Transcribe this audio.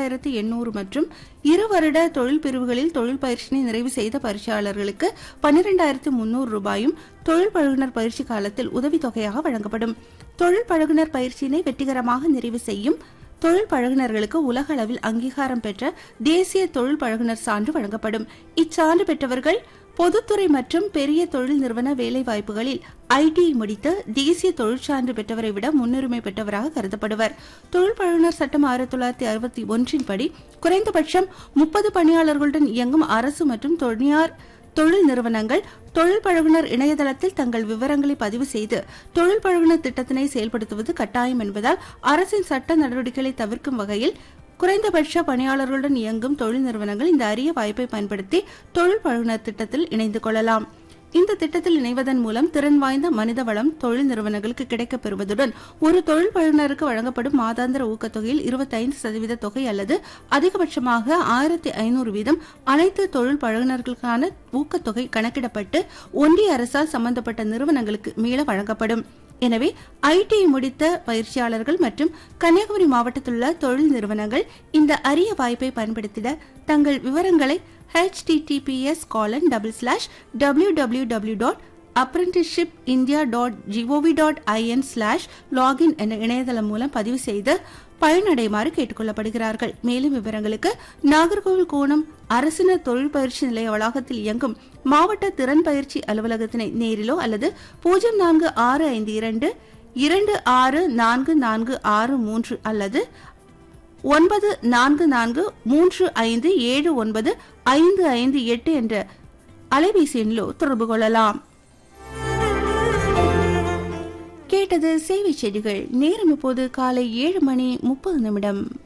பனிரெண்டாயிரத்து எண்ணூறு மற்றும் இரு வருட தொழில் பிரிவுகளில் தொழில் பயிற்சியினை நிறைவு செய்த பயிற்சியாளர்களுக்கு பனிரெண்டாயிரத்து முன்னூறு ரூபாயும் தொழில் பழகுனர் பயிற்சி காலத்தில் உதவித்தொகையாக வழங்கப்படும் தொழில் பழகுனர் பயிற்சியினை வெற்றிகரமாக நிறைவு செய்யும் தொழில் பழகுனர்களுக்கு உலக அளவில் அங்கீகாரம் பெற்ற தேசிய தொழில் பழகுனர் சான்று வழங்கப்படும் இச்சான்று பெற்றவர்கள் பொதுத்துறை மற்றும் பெரிய தொழில் நிறுவன வேலைவாய்ப்புகளில் ஐடிஐ முடித்து தேசிய தொழிற்சான்று பெற்றவரை விட முன்னுரிமை பெற்றவராக கருதப்படுவர் தொழில் பழகுனர் சட்டம் ஆயிரத்தி தொள்ளாயிரத்தி அறுபத்தி ஒன்றின் படி குறைந்தபட்சம் முப்பது பணியாளர்களுடன் இயங்கும் அரசு மற்றும் தனியார் தொழில் நிறுவனங்கள் தொழில் பழகுனர் இணையதளத்தில் தங்கள் விவரங்களை பதிவு செய்து தொழில் பழகுனர் திட்டத்தினை செயல்படுத்துவது கட்டாயம் என்பதால் அரசின் சட்ட நடவடிக்கைகளை தவிர்க்கும் வகையில் குறைந்தபட்ச பணியாளர்களுடன் இயங்கும் தொழில் நிறுவனங்கள் இந்த அரிய வாய்ப்பை பயன்படுத்தி தொழில் பழகுனர் திட்டத்தில் இணைந்து கொள்ளலாம் இந்த திட்டத்தில் இணைவதன் மூலம் திறன் வாய்ந்த மனித வளம் தொழில் நிறுவனங்களுக்கு கிடைக்கப் பெறுவதுடன் ஒரு தொழில் பழகுனருக்கு வழங்கப்படும் மாதாந்திர ஊக்கத்தொகையில் இருபத்தைந்து சதவீத தொகை அல்லது அதிகபட்சமாக ஆயிரத்தி ஐநூறு வீதம் அனைத்து தொழில் பழகுனர்களுக்கான ஊக்கத்தொகை கணக்கிடப்பட்டு ஒன்றிய அரசால் சம்பந்தப்பட்ட நிறுவனங்களுக்கு மீள வழங்கப்படும் எனவே ஐடி முடித்த பயிற்சியாளர்கள் மற்றும் கன்னியாகுமரி மாவட்டத்தில் உள்ள தொழில் நிறுவனங்கள் இந்த அரிய வாய்ப்பை பயன்படுத்திட தங்கள் விவரங்களை https colon double slash www dot apprenticeship india dot gov dot IN slash login என்ற இணையதளம் மூலம் பதிவு செய்து பயனடைமாறு கேட்டுக்கொள்ளப்படுகிறார்கள் மேலும் விவரங்களுக்கு நாகர்கோவில் கோணம் அரசினர் தொழில் பயிற்சி நிலைய வளாகத்தில் இயங்கும் மாவட்ட திறன் பயிற்சி அலுவலகத்தினை நேரிலோ அல்லது பூஜ்ஜியம் நான்கு ஆறு ஐந்து இரண்டு இரண்டு ஆறு நான்கு நான்கு ஆறு மூன்று அல்லது ஒன்பது நான்கு நான்கு மூன்று ஐந்து ஏழு ஒன்பது ஐந்து ஐந்து எட்டு என்ற அலைபேசி எண்ணிலோ தொடர்பு கொள்ளலாம் கேட்டது சேவை செய்திகள் நேரம் இப்போது காலை ஏழு மணி முப்பது நிமிடம்